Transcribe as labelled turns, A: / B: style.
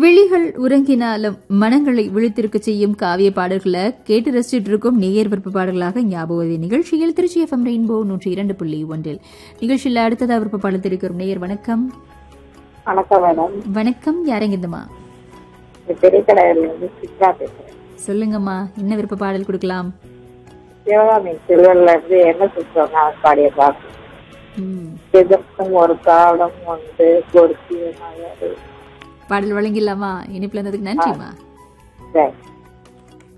A: விழிகள் உறங்கினாலும் மனங்களை விழித்திருக்க செய்யும் காவிய பாடல்களை கேட்டு ரசிச்சிட்டு இருக்கும் நேயர் விருப்ப பாடல்களாக ஞாபகம் நிகழ்ச்சியில் திருச்சி எஃப்எம் ரெயின்போ நூற்றி இரண்டு புள்ளி ஒன்றில் நிகழ்ச்சியில் அடுத்ததா விருப்ப பாடல் தெரிவிக்கும் நேயர் வணக்கம்
B: வணக்கம் மேடம்
A: வணக்கம் யாரெங்கிருந்துமா
B: இந்த திரைக்கடையில இருந்து சித்ரா பேசுறேன்
A: சொல்லுங்கம்மா என்ன விருப்ப பாடல் கொடுக்கலாம்
B: சிவகாமி சிறுவர்ல இருந்து என்ன சொல்றாங்க அவர் பாடிய பாட்டு
A: ம்,
B: எதற்கும் ஒரு காலம் வந்து பொருத்தியமாக
A: பாடல் வழங்கிடலாமா இனிப்புல இருந்ததுக்கு நன்றிம்மா
B: சரி